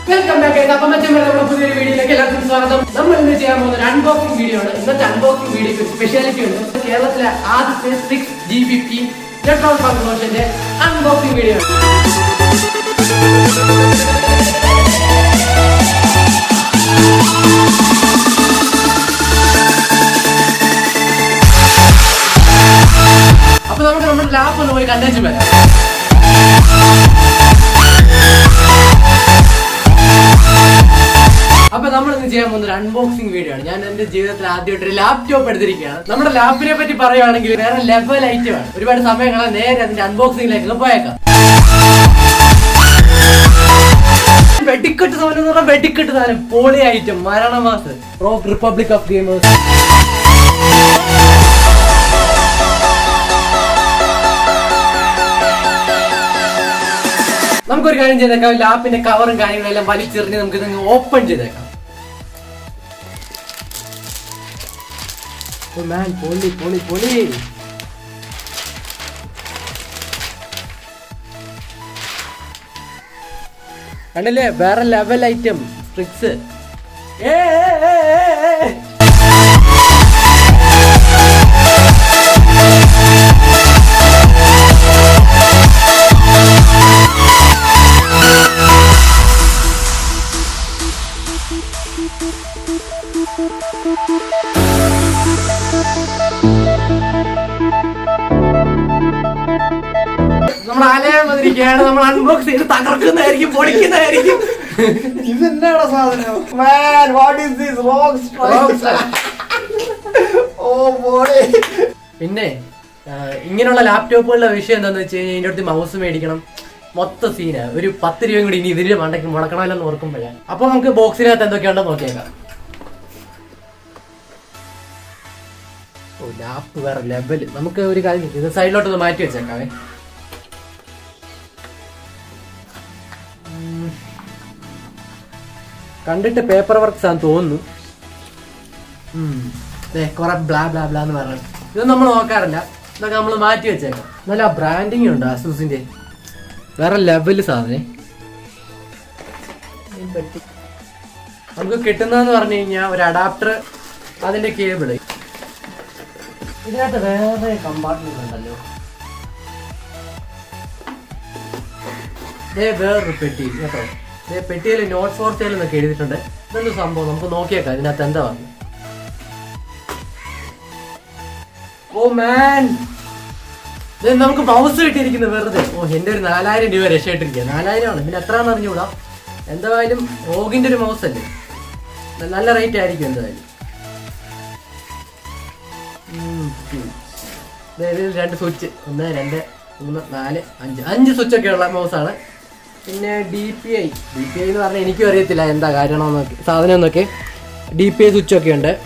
Welcome back അപ്പം നമ്മുടെ പുതിയൊരു വീഡിയോയിലേക്ക് എല്ലാവർക്കും സ്വാഗതം നമ്മൾ ഇന്ന് ചെയ്യാൻ പോകുന്ന ഒരു അൺബോക്സിംഗ് വീഡിയോ ആണ് ഇന്നത്തെ അൺബോക്സിംഗ് വീഡിയോക്ക് ഒരു സ്പെഷ്യാലിറ്റി ഉണ്ട് കേരളത്തിലെ ആദ്യത്തെ six G B P electron ഫംഗ്ഷന്റെ അൺബോക്സിംഗ് വീഡിയോ ആണ് അപ്പൊ നമുക്ക് നമ്മുടെ ലാപ്പ് ഒന്ന് പോയി കണ്ടേച്ചു വരാം അപ്പൊ നമ്മൾ ഇന്ന് ചെയ്യാൻ പോകുന്ന ഒരു അൺബോക്സിംഗ് വീഡിയോ ആണ് ഞാൻ എന്റെ ജീവിതത്തിൽ ആദ്യമായിട്ട് ഒരു ലാപ്ടോപ്പ് എടുത്തിരിക്കുകയാണ് നമ്മുടെ ലാപ്പിനെ പറ്റി പറയുകയാണെങ്കിൽ വേറെ ലെവൽ ഐറ്റം ആണ് ഒരുപാട് സമയങ്ങളെ നേരെ അതിന്റെ അൺബോക്സിംഗിലേക്ക് പോയേക്കാം വെടിക്കെട്ട് സാധനം എന്ന് പറഞ്ഞാൽ വെടിക്കെട്ട് സാധനം പോളി ഐറ്റം മരണമാസ് പ്രോ റിപ്പബ്ലിക് ഓഫ് ഗെയിമേഴ്സ് നമുക്കൊരു കാര്യം ചെയ്തേക്കാം ലാപ്പിന്റെ കവറും കാര്യങ്ങളും എല്ലാം വലിച്ചെറിഞ്ഞ് നമുക്ക് ഇത് ഓപ്പൺ ചെയ്തേക്കാം ഓ മാൻ പൊളി പൊളി പൊളി കണ്ടില്ലേ വേറെ ലെവൽ ഐറ്റം ട്രിക്സ് ഏ ഏ, ഏ, ഏ, ഏ. നമ്മൾ ആലയം വന്നിരിക്കുകയാണ് നമ്മൾ അൺബോക്സ് ചെയ്ത് തകർക്കുന്നതായിരിക്കും പൊടിക്കുന്നതായിരിക്കും ഇതെന്നാണ് സാധനം man what is this wrong ഓ ബോഡി പിന്നെ ആ, ഇങ്ങനെയുള്ള ലാപ്ടോപ്പുകളുടെ വിഷയം എന്താന്ന് വെച്ച് കഴിഞ്ഞാൽ ഇതിന്റെ അടുത്ത് മൗസ് മേടിക്കണം മൊത്തം സീന ഒരു പത്ത് രൂപയും കൂടി ഇനി ഇതിന്റെ മണ്ടയ്ക്ക് മുടക്കണമല്ലോ എന്ന് ഓർക്കുമ്പോഴാണ് അപ്പൊ നമുക്ക് ബോക്സിനകത്ത് എന്തൊക്കെയുണ്ടോ നോക്കിയേക്കാം ഓ ലാപ്പ് വേറെ ലെവല് നമുക്ക് ഒരു കാര്യം ചെയ്യ്. ഇത് സൈഡിലോട്ട് ഒന്ന് മാറ്റി വെച്ചേക്കാവേ ഉം. കണ്ടിട്ട് പേപ്പർ വർക്ക്സ് ആണെന്ന് തോന്നുന്നു ഉം. ദേ, കുറെ ബ്ലാ ബ്ലാ ബ്ലാ എന്ന് പറഞ്ഞു ഇത് നമ്മൾ നോക്കാറില്ല ഇതൊക്കെ നമ്മൾ മാറ്റി വെച്ചേക്കാം നല്ല ബ്രാൻഡിങ് ഉണ്ട് അസൂസിന്റെ വേറെ ലെവല് സാധനം നമുക്ക് കിട്ടുന്നതെന്ന് പറഞ്ഞു കഴിഞ്ഞാൽ ഒരു അഡാപ്റ്റർ അതിന്റെ കേബിള് ഇതിനകത്ത് വേറെ കമ്പാർട്ട്മെന്റ് ഉണ്ടല്ലോ ദേ വേറൊരു പെട്ടി കേട്ടോ ദേ പെട്ടിയിൽ നോട്ട് ഫോർ സെയിൽ എന്നൊക്കെ എഴുതിയിട്ടുണ്ട് ഇതെന്ത് സംഭവം നമുക്ക് നോക്കിയേക്കാം ഇതിനകത്ത് എന്താ പറഞ്ഞു ഓ മാൻ നമുക്ക് മൗസ് കിട്ടിയിരിക്കുന്നത് വെറുതെ ഓ എന്റെ ഒരു നാലായിരം രൂപ രക്ഷയിട്ടിരിക്കുക നാലായിരം ആണ് പിന്നെ എത്രയാണെന്ന് അറിഞ്ഞുകൂടാ എന്തായാലും റോഗിന്റെ ഒരു മൗസ് അല്ലേ ന- നല്ല റേറ്റ് ആയിരിക്കും എന്തായാലും ഉം, ഉം. ദേ ഇതിൽ രണ്ട് സ്വിച്ച് ഒന്ന് രണ്ട് മൂന്ന് നാല് അഞ്ച് അഞ്ച് സ്വിച്ച് ഒക്കെ ഉള്ള മൗസാണ് പിന്നെ D P I D P I എന്ന് പറഞ്ഞാൽ എനിക്കും അറിയത്തില്ല എന്താ കാര്യമാണെന്നൊക്കെ സാധനം എന്നൊക്കെ ഡി പി ഐ സ്വിച്ച് ഒക്കെ ഉണ്ട്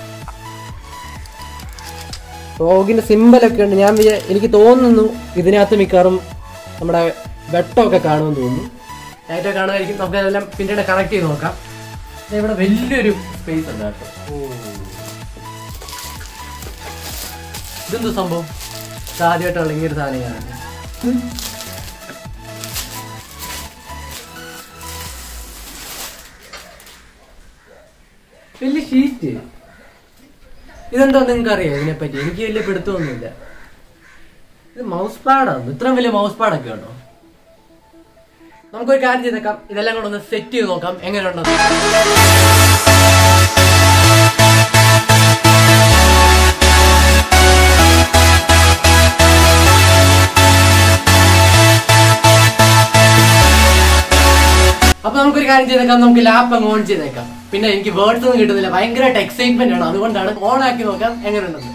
റോഗിന്റെ സിമ്പലൊക്കെ ഉണ്ട് ഞാൻ വിചാ- എനിക്ക് തോന്നുന്നു ഇതിനകത്ത് മിക്കവാറും നമ്മുടെ വെട്ടമൊക്കെ കാണുമെന്ന് തോന്നുന്നു ലൈറ്റൊക്കെ കാണുമായിരിക്കും നമുക്ക് അതെല്ലാം പിന്നീട് കണക്ട് ചെയ്ത് നോക്കാം ദേ ഇവിടെ വലിയൊരു സ്പേസ് ഉണ്ട് കേട്ടോ ഓ ഇതെന്ത് സംഭവം ഇത് ആദ്യമായിട്ടുള്ള ഇങ്ങനെ ഒരു സാധനം കാണാൻ വലിയ ഷീറ്റ് ഇതെന്താ നിങ്ങൾക്ക് അറിയാം ഇതിനെപ്പറ്റി എനിക്ക് വലിയ പിടുത്തമൊന്നുമില്ല ഇത് മൗസ് പാഡാണ് ഇത്രയും വലിയ മൗസ് പാഡൊക്കെ ഉണ്ടോ നമുക്കൊരു കാര്യം ചെയ്തേക്കാം ഇതെല്ലാം കൂടെ ഒന്ന് സെറ്റ് ചെയ്ത് നോക്കാം എങ്ങനെയുണ്ടെന്ന് അപ്പൊ നമുക്കൊരു കാര്യം ചെയ്തേക്കാം നമുക്ക് ലാപ്പ് അങ്ങ് ഓൺ ചെയ്തേക്കാം പിന്നെ എനിക്ക് വേർഡ്സ് ഒന്നും കിട്ടുന്നില്ല ഭയങ്കരമായിട്ട് എക്സൈറ്റ്മെന്റ് ആണ് അതുകൊണ്ടാണ് ഓൺ ആക്കി നോക്കാം എങ്ങനെയുണ്ടെന്ന്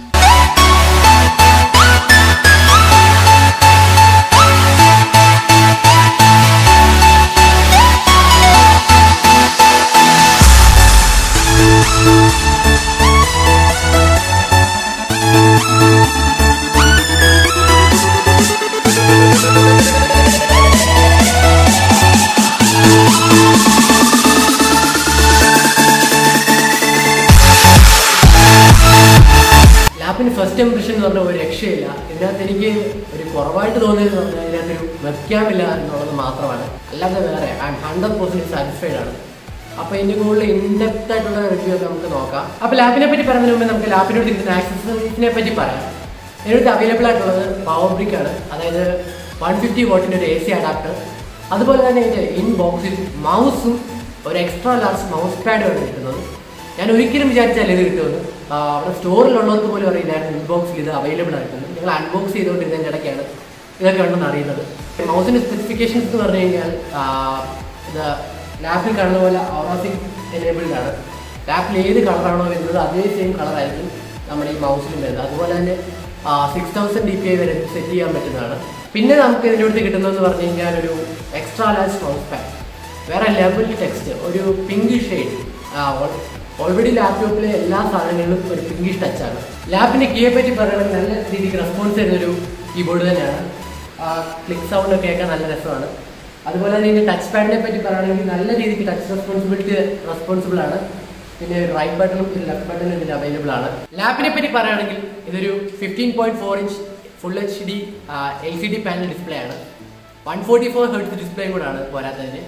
ലാപ്പിന് ഫസ്റ്റ് ഇംപ്രഷൻ എന്ന് പറഞ്ഞാൽ ഒരു രക്ഷയില്ല ഇതിനകത്ത് എനിക്ക് ഒരു കുറവായിട്ട് തോന്നിയത് പറഞ്ഞാൽ ഇതിനകത്തൊരു വെബ് ക്യാം ഇല്ല എന്നുള്ളത് മാത്രമാണ് അല്ലാതെ വേറെ I am hundred percent satisfied ആണ് അപ്പോൾ ഇതിന്റെ കൂടുതൽ ഇൻഡെപ്ത് ആയിട്ടുള്ള റിവ്യൂ ഒക്കെ നമുക്ക് നോക്കാം അപ്പോൾ ലാപ്പിനെ പറ്റി പറയുന്നതിന് മുമ്പ് നമുക്ക് ലാപ്പിനോട് കിട്ടുന്ന ആക്സസറീസിനെ പറ്റി പറയാം ഇതിനടുത്ത് അവൈലബിൾ ആയിട്ടുള്ളത് പവർ ബ്രിക്ക് ആണ് അതായത് വൺ ഫിഫ്റ്റി വോട്ടിൻ്റെ ഒരു എ സി അഡാപ്റ്റർ അതുപോലെ തന്നെ ഇതിന്റെ ഇൻ ബോക്സിൽ മൗസും ഒരു എക്സ്ട്രാ ലാർജ് മൗസ് പാഡുമാണ് കിട്ടുന്നത് ഞാൻ ഒരിക്കലും വിചാരിച്ചാൽ ഇത് കിട്ടുമെന്ന് ആ, അവിടെ സ്റ്റോറിലുള്ളവർക്ക് പോലും അറിയില്ലായിരുന്നു ഇൻബോക്സിൽ ഇത് അവൈലബിൾ ആയിട്ടുണ്ട് ഞങ്ങൾ അൺബോക്സ് ചെയ്തുകൊണ്ടിരുന്നതിൻ്റെ ഇടയ്ക്കാണ് ഇതൊക്കെ ഉണ്ടെന്ന് അറിയുന്നത് മൗസിന്റെ സ്പെസിഫിക്കേഷൻസ് എന്ന് പറഞ്ഞു കഴിഞ്ഞാൽ ആ, ഇത് ലാപ്പിൽ കാണുന്ന പോലെ ഓറോസിക് എനേബിൾഡ് ആണ് ലാപ്പിൽ ഏത് കളറാണോ വരുന്നത് അതേ സെയിം കളറായിരിക്കും നമ്മുടെ ഈ മൗസിലും വരുന്നത് അതുപോലെ തന്നെ six thousand D P I വരെ സെറ്റ് ചെയ്യാൻ പറ്റുന്നതാണ് പിന്നെ നമുക്ക് ഇതിൻ്റെ അടുത്ത് കിട്ടുന്നതെന്ന് പറഞ്ഞു കഴിഞ്ഞാൽ ഒരു എക്സ്ട്രാ ലാർജ് മൗസ് പാഡ് വേറെ ലെവൽ ടെക്സ്റ്റ് ഒരു പിങ്ക് ഷെയ്ഡ് ഓൾറെഡി ലാപ്ടോപ്പിലെ എല്ലാ സാധനങ്ങളിലും ഒരു പിങ്കിഷ് ടച്ചാണ് ലാപ്പിന്റെ കീയെ പറ്റി പറയുകയാണെങ്കിൽ നല്ല രീതിക്ക് റെസ്പോൺസ് തരുന്നൊരു കീബോർഡ് തന്നെയാണ് ക്ലിക്ക് സൗണ്ട് ഒക്കെ കേൾക്കാൻ നല്ല രസമാണ് അതുപോലെ തന്നെ ഇതിന്റെ ടച്ച് പാഡിനെ പറ്റി പറയുകയാണെങ്കിൽ നല്ല രീതിക്ക് ടച്ച് റെസ്പോൺസിബിലിറ്റി റെസ്പോൺസിബിൾ ആണ് പിന്നെ റൈറ്റ് ബട്ടണും ലെഫ്റ്റ് ബട്ടണും ഇതിന് അവൈലബിൾ ആണ് ലാപ്പിനെ പറ്റി പറയുകയാണെങ്കിൽ ഇതൊരു fifteen point four inch full H D L C D panel display ആണ് വൺ ഫോർട്ടി ഫോർ ഹെർട്സ് ഡിസ്പ്ലേയും കൂടാണ് പോരാത്തതിന്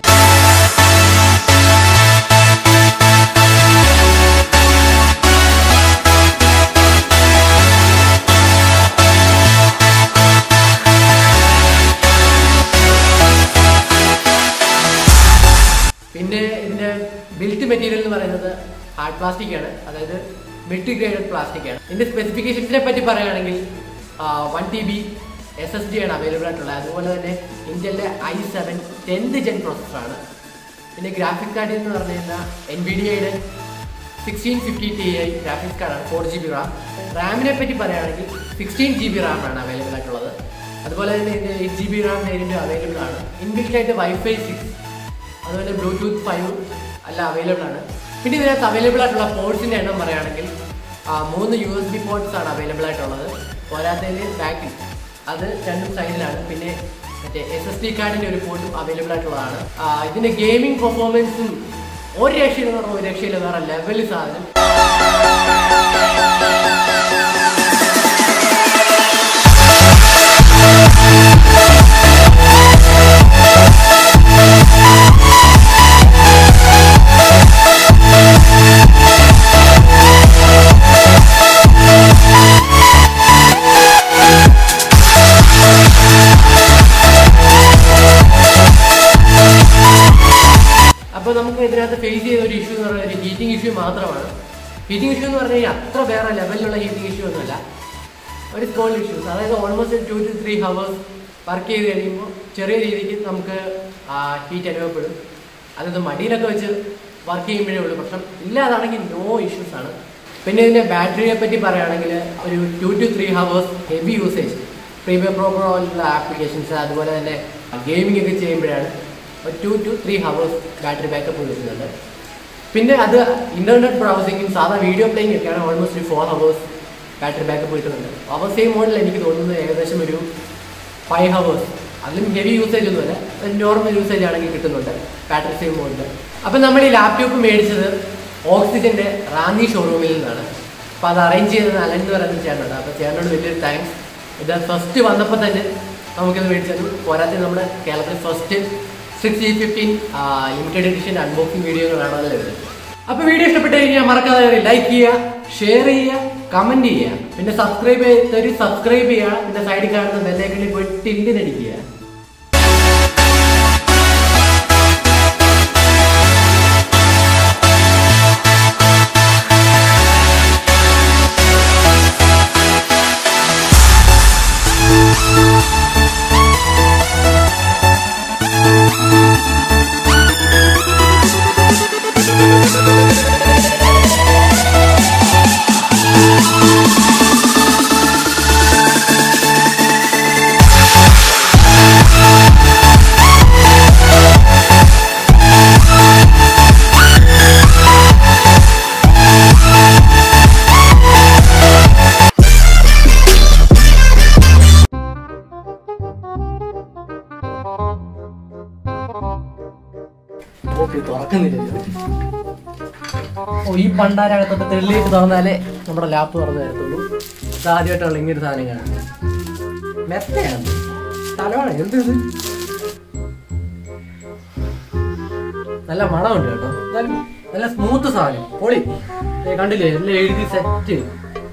പിന്നെ ഇതിന്റെ ബിൽറ്റ് മെറ്റീരിയൽ എന്ന് പറയുന്നത് ഹാർഡ് പ്ലാസ്റ്റിക് ആണ് അതായത് മിഡ് ഗ്രേഡഡ് പ്ലാസ്റ്റിക് ആണ് ഇതിന്റെ സ്പെസിഫിക്കേഷൻസിനെ പറ്റി പറയുകയാണെങ്കിൽ one T B S S D ആണ് അവൈലബിൾ ആയിട്ടുള്ളത് അതുപോലെ തന്നെ ഇന്ത്യയിലെ ഐ സെവൻ ടെൻത്ത് ജെൻ പ്രോസസ്സറാണ് പിന്നെ ഗ്രാഫിക് കാർഡ് എന്ന് പറഞ്ഞു കഴിഞ്ഞാൽ എൻ വി ഡി ഐയുടെ sixteen fifty T I graphics കാർഡാണ് ഫോർ ജി ബി റാം റാമിനെ പറ്റി പറയുകയാണെങ്കിൽ സിക്സ്റ്റീൻ ജി ബി റാമാണ് അവൈലബിൾ ആയിട്ടുള്ളത് അതുപോലെ തന്നെ ഇതിന്റെ eight G B RAM variant available ആണ് ഇൻബിൽറ്റ് ആയിട്ട് വൈഫൈ സിക്സ് അതുപോലെ ബ്ലൂടൂത്ത് ഫൈവ് അല്ല അവൈലബിൾ ആണ് പിന്നെ ഇതിനകത്ത് അവൈലബിൾ ആയിട്ടുള്ള പോർട്സിന്റെ എണ്ണം പറയുകയാണെങ്കിൽ ആ, മൂന്ന് യു എസ് ബി പോർട്സ് ആണ് അവൈലബിൾ ആയിട്ടുള്ളത് പോരാത്തതിന് ബാക്കിൽ അത് രണ്ടും സൈഡിലാണ് പിന്നെ മറ്റേ എസ് എസ് ഡി കാർഡിന്റെ ഒരു പോർട്ടും അവൈലബിൾ ആയിട്ടുള്ളതാണ് ആ, ഇതിന്റെ ഗെയിമിംഗ് പെർഫോമൻസും ഒരു രക്ഷയില്ലെന്ന് പറഞ്ഞാൽ ഒരു രക്ഷയില്ല വേറെ ലെവലിൽ സാധനം അപ്പോൾ നമുക്ക് ഇതിനകത്ത് ഫേസ് ചെയ്ത ഒരു ഇഷ്യൂ എന്ന് പറയുന്നത് ഹീറ്റിംഗ് ഇഷ്യൂ മാത്രമാണ് ഹീറ്റിംഗ് ഇഷ്യൂ എന്ന് പറഞ്ഞു കഴിഞ്ഞാൽ അത്ര വേറെ ലെവലിലുള്ള ഹീറ്റിംഗ് ഇഷ്യൂ ഒന്നുമല്ല ഒരു സ്മോൾ ഇഷ്യൂസ് അതായത് almost two to three hours work ചെയ്ത് കഴിയുമ്പോൾ ചെറിയ രീതിക്ക് നമുക്ക് ഹീറ്റ് അനുഭവപ്പെടും അതായത് മടിയിലൊക്കെ വെച്ച് വർക്ക് ചെയ്യുമ്പോഴേ ഉള്ളൂ പ്രശ്നം ഇല്ലാതാണെങ്കിൽ നോ ഇഷ്യൂസ് ആണ് പിന്നെ ഇതിൻ്റെ ബാറ്ററിയെ പറ്റി പറയുകയാണെങ്കിൽ ഒരു two to three hours heavy usage premium pro പോലുള്ള ആപ്ലിക്കേഷൻസ് അതുപോലെ തന്നെ ഗെയിമിംഗ് ഒക്കെ ചെയ്യുമ്പോഴാണ് ഒരു two to three hours battery backup കിട്ടുന്നുണ്ട് പിന്നെ അത് ഇന്റർനെറ്റ് ബ്രൗസിങ്ങും സാധാ വീഡിയോ പ്ലേയിങ് ഒക്കെയാണ് ഓൾമോസ്റ്റ് ഒരു ഫോർ ഹവേഴ്സ് ബാറ്ററി ബാക്കപ്പ് കിട്ടുന്നുണ്ട് അവർ സെയിം മോഡൽ എനിക്ക് തോന്നുന്നത് ഏകദേശം ഒരു ഫൈവ് ഹവേഴ്സ് അതിലും ഹെവി യൂസേജ് ഒന്നുമല്ല നോർമൽ യൂസേജ് ആണെങ്കിൽ കിട്ടുന്നുണ്ട് ബാറ്ററി സെയിം മോഡൽ അപ്പം നമ്മൾ ഈ ലാപ്ടോപ്പ് മേടിച്ചത് ഓക്സിജന്റെ റാന്നി ഷോറൂമിൽ നിന്നാണ് അപ്പോൾ അത് അറേഞ്ച് ചെയ്തത് അലൻ എന്ന് പറയുന്ന ചേട്ടനുണ്ട് അപ്പോൾ ചേട്ടനോട് വലിയൊരു താങ്ക്സ് ഇത് ഫസ്റ്റ് വന്നപ്പോൾ തന്നെ നമുക്കിത് മേടിച്ചത് പോരാതെ നമ്മുടെ കേരളത്തിൽ first six G fifteen limited edition unboxing വീഡിയോകളാണല്ലോ ഇത് അപ്പൊ വീഡിയോ ഇഷ്ടപ്പെട്ട് കഴിഞ്ഞാൽ മറക്കാതെ ലൈക്ക് ചെയ്യുക ഷെയർ ചെയ്യുക കമന്റ് ചെയ്യുക പിന്നെ സബ്സ്ക്രൈബ് ചെയ്തൊരു സബ്സ്ക്രൈബ് ചെയ്യുക പിന്നെ സൈഡിൽ കാണുന്ന ബെല്ലൈക്കണിൽ പോയി ടിൻഡിനടിക്കുക ഓക്കെ തുറക്കുന്നില്ലല്ലോ ഓ ഈ പണ്ടാരകത്തൊക്കെ തെള്ളിയിട്ട് തുറന്നാലേ നമ്മുടെ ലാപ്പ് തുറന്നു തരത്തുള്ളൂ ഇത് ആദ്യമായിട്ടുള്ള ഇങ്ങനെ ഒരു സാധനം കാണാം മെത്തയാണ് സ്ഥലമാണ് എന്ത് ഇത് നല്ല മണമുണ്ട് കേട്ടോ എന്തായാലും നല്ല സ്മൂത്ത് സാധനം പൊളി ദേ കണ്ടില്ലേ എല്ലാം എഴുതി സെറ്റ്